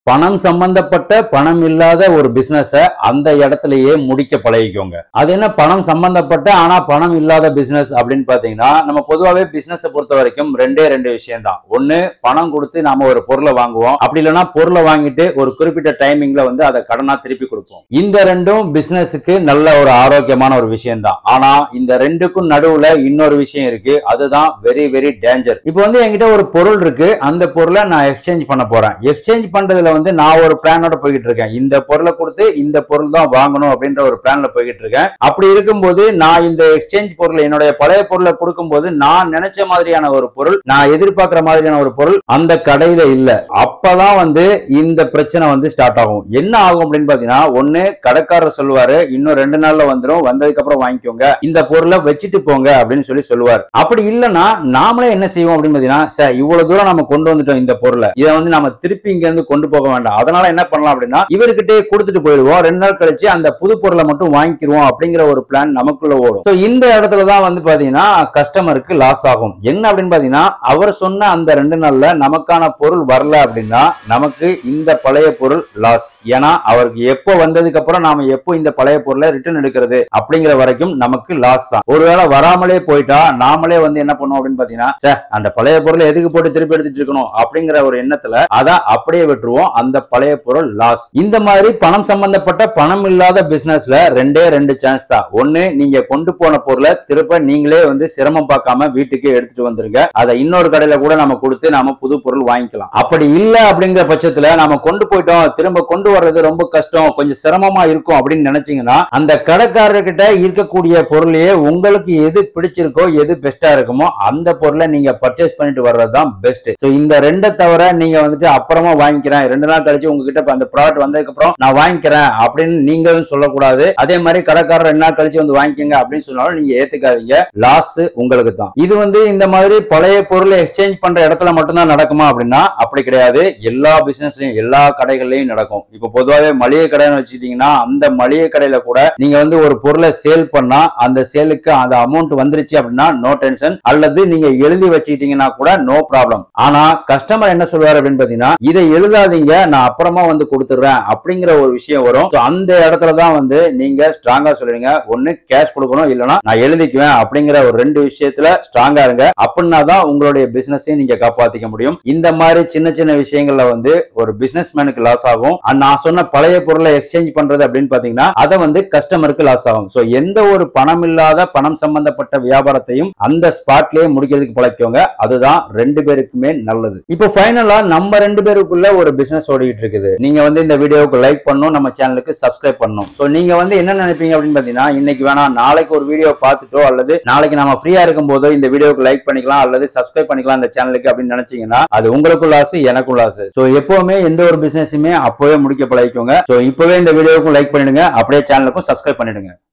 பணம் சம்பந்தப்பட்ட பணம் இல்லாத ஒரு பிசினஸ அந்த இடத்துலயே முடிக்க பழகிக்கோங்க அது என்ன பணம் சம்பந்தப்பட்ட ஆனா பணம் இல்லாத பிசினஸ் அப்படின்னு பாத்தீங்கன்னா நம்ம பொதுவாகவே பிசினஸ் பொறுத்த வரைக்கும் ரெண்டே ரெண்டு விஷயம் தான் ஒண்ணு பணம் கொடுத்து நாம ஒரு பொருளை வாங்குவோம் அப்படி இல்லைன்னா பொருளை வாங்கிட்டு ஒரு குறிப்பிட்ட டைமிங்ல வந்து அதை கடனா திருப்பி கொடுப்போம் இந்த ரெண்டும் பிசினஸுக்கு நல்ல ஒரு ஆரோக்கியமான ஒரு விஷயம் தான் ஆனா இந்த ரெண்டுக்கும் நடுவுல இன்னொரு விஷயம் இருக்கு அதுதான் வெரி வெரி டேஞ்சர் இப்போ வந்து என்கிட்ட ஒரு பொருள் இருக்கு அந்த பொருளை நான் எக்ஸ்சேஞ்ச் பண்ண போறேன் எக்ஸ்சேஞ்ச் பண்றதுல வந்து நான் ஒரு பிளானோட போய்கிட்டு இருக்கேன் இந்த பொருளை கொடுத்து இந்த பொருள் தான் வாங்கணும் அப்படின்ற ஒரு பிளான்ல போய்கிட்டு இருக்கேன் அப்படி இருக்கும்போது நான் இந்த எக்ஸ்சேஞ்ச் பொருளை என்னுடைய பழைய பொருளை கொடுக்கும்போது நான் நினைச்ச மாதிரியான ஒரு பொருள் நான் எதிர்பார்க்கிற மாதிரியான ஒரு பொருள் அந்த கடையில இல்ல அப்பதான் வந்து இந்த பிரச்சனை வந்து ஸ்டார்ட் ஆகும் என்ன ஆகும் அப்படின்னு பாத்தீங்கன்னா ஒண்ணு கடைக்காரர் சொல்லுவாரு இன்னும் ரெண்டு நாள்ல வந்துடும் வந்ததுக்கு அப்புறம் வாங்கிக்கோங்க இந்த பொருளை வச்சுட்டு போங்க அப்படின்னு சொல்லி சொல்லுவார் அப்படி இல்லைன்னா நாமளே என்ன செய்வோம் அப்படின்னு பாத்தீங்கன்னா சார் இவ்வளவு தூரம் நம்ம கொண்டு வந்துட்டோம் இந்த பொருளை இதை வந்து நம்ம திருப்பி இங்க இருந்து கொண்டு போக வேண்டாம் அதனால என்ன பண்ணலாம் அப்படின்னா இவர்கிட்டயே கொடுத்துட்டு போயிடுவோம் ரெண்டு நாள் கழிச்சு அந்த புது பொருளை மட்டும் வாங்கிக்கிருவோம் அப்படிங்கிற ஒரு பிளான் நமக்குள்ள ஓடும் So, இந்த இடத்துல தான் வந்து பாத்தீங்கன்னா கஸ்டமருக்கு லாஸ் ஆகும் என்ன அப்படின்னு பாத்தீங்கன்னா அவர் சொன்ன அந்த ரெண்டு நாள்ல நமக்கான பொருள் வரல அப்படின்னா நமக்கு இந்த பழைய பொருள் லாஸ் ஏன்னா அவருக்கு எப்போ வந்ததுக்கு அப்புறம் நாம எப்போ இந்த பழைய பொருளை ரிட்டர்ன் எடுக்கிறது அப்படிங்கிற வரைக்கும் நமக்கு லாஸ் தான் ஒருவேளை வராமலே போயிட்டா நாமளே வந்து என்ன பண்ணுவோம் அப்படின்னு பாத்தீங்கன்னா "ச்சே, அந்த பழைய பொருளை எதுக்கு போட்டு திருப்பி எடுத்துட்டு இருக்கணும் அப்படிங்கிற ஒரு எண்ணத்துல அதை அப்படியே விட்டுருவோம் அந்த பழைய பொருள் லாஸ் இந்த மாதிரி பணம் சம்பந்தப்பட்ட பணம் இல்லாத பிசினஸ்ல ரெண்டே ரெண்டு சான்ஸ் தான் ஒண்ணு நீங்க கொண்டு போன பொருளை திருப்ப நீங்களே வந்து சிரமம் பார்க்காம வீட்டுக்கு எடுத்துட்டு வந்துருங்க அதை இன்னொரு கடையில கூட நம்ம கொடுத்து நாம புது பொருள் வாங்கிக்கலாம் அப்படி இல்ல அப்படிங்கிற பட்சத்துல நாம கொண்டு போயிட்டோம் திரும்ப கொண்டு வர்றது ரொம்ப கஷ்டம் கொஞ்சம் சிரமமா இருக்கும் அப்படின்னு நினைச்சீங்கன்னா அந்த கடைக்காரர்கிட்ட இருக்கக்கூடிய பொருளையே உங்களுக்கு எது பிடிச்சிருக்கோ எது பெஸ்டா இருக்குமோ அந்த பொருளை நீங்க பர்ச்சேஸ் பண்ணிட்டு வர்றதுதான் பெஸ்ட் சோ இந்த ரெண்டை தவிர நீங்க வந்துட்டு அப்புறமா வாங்கிக்கிறேன் ரெண்டு நாள் கழிச்சு உங்ககிட்ட இப்ப அந்த ப்ராடக்ட் வந்ததுக்கு அப்புறம் நான் வாங்கிக்கிறேன் அப்படின்னு நீங்களும் சொல்லக்கூடாது அதே மாதிரி கடைக்காரர் ரெண்டு நாள் கழிச்சு வந்து வாங்கிக்கங்க அப்படின்னு சொன்னாலும் நீங்க ஏத்துக்காதீங்க லாஸ் உங்களுக்கு தான் இது வந்து இந்த மாதிரி பழைய பொருளை எக்ஸ்சேஞ்ச் பண்ற இடத்துல மட்டும்தான் நடக்குமா அப்படின்னா அப்படி கிடையாது எல்லா பிசினஸ்லயும் எல்லா கடைகள்லயும் நடக்கும் இப்ப பொதுவாகவே மளிகை கடைன்னு வச்சுக்கிட்டீங்கன்னா அந்த மளிகை கடையில கூட நீங்க வந்து ஒரு பொருளை சேல் பண்ணா அந்த சேலுக்கு அந்த அமௌண்ட் வந்துருச்சு அப்படின்னா நோ டென்ஷன் அல்லது நீங்க எழுதி வச்சுக்கிட்டீங்கன்னா கூட நோ ப்ராப்ளம் ஆனா கஸ்டமர் என்ன சொல்லுவாரு அப்படின்னு பாத்தீங்கன்னா இதை எழுதாதீங்க நான் அப்புறமா வந்து கொடுத்துடுறேன் அப்படிங்கிற ஒரு விஷயம் வரும் So, அந்த இடத்துல தான் வந்து நீங்க ஸ்ட்ராங்கா சொல்லுவீங்க ஒண்ணு கேஷ் கொடுக்கணும் இல்லைன்னா நான் எழுதிக்குவேன் அப்படிங்கிற ஒரு ரெண்டு விஷயத்துல ஸ்ட்ராங்கா இருங்க அப்படின்னா தான் உங்களுடைய பிசினஸையும் நீங்க காப்பாத்திக்க முடியும் இந்த மாதிரி சின்ன சின்ன விஷயங்கள்ல வந்து ஒரு பிசினஸ் மேனுக்கு லாஸ் ஆகும் And நான் சொன்ன பழைய பொருளை எக்ஸ்சேஞ்ச் பண்றது அப்படின்னு பாத்தீங்கன்னா அதை வந்து கஸ்டமருக்கு லாஸ் ஆகும் சோ எந்த ஒரு பணம் இல்லாத பணம் சம்பந்தப்பட்ட வியாபாரத்தையும் அந்த ஸ்பாட்லயே முடிக்கிறதுக்கு பழக்கோங்க அதுதான் ரெண்டு பேருக்குமே நல்லது இப்போ ஃபைனலா நம்ம ரெண்டு பேருக்குள்ள ஒரு பிசினஸ் ஓடிட்டு இருக்குது நீங்க வந்து இந்த வீடியோவுக்கு லைக் பண்ணணும் நம்ம சேனலுக்கு சப்ஸ்கிரைப் பண்ணணும் சோ நீங்க வந்து என்ன நினைப்பீங்க அப்படின்னு பாத்தீங்கன்னா இன்னைக்கு வேணாம் நாளைக்கு ஒரு வீடியோ பார்த்துட்டோ அல்லது நாளைக்கு நம்ம ஃப்ரீயா இருக்கும் போதோ இந்த வீடியோக்கு லைக் பண்ணிக்கலாம் அல்லது சப்ஸ்கிரைப் பண்ணிக்கலாம் இந்த சேனலுக்கு அப்படின்னு நினைச்சீங்கன்னா அது உங்களுக்கும் லாஸ் எனக்கும் லாஸ் சோ எப்பவுமே எந்த ஒரு பிசினஸுமே அப்பவே முடிக்க பழகிக்கோங்க சோ இப்பவே இந்த வீடியோவுக்கும் லைக் பண்ணிடுங்க அப்படியே சேனலுக்கும் சப்ஸ்கிரைப் பண்ணிடுங்க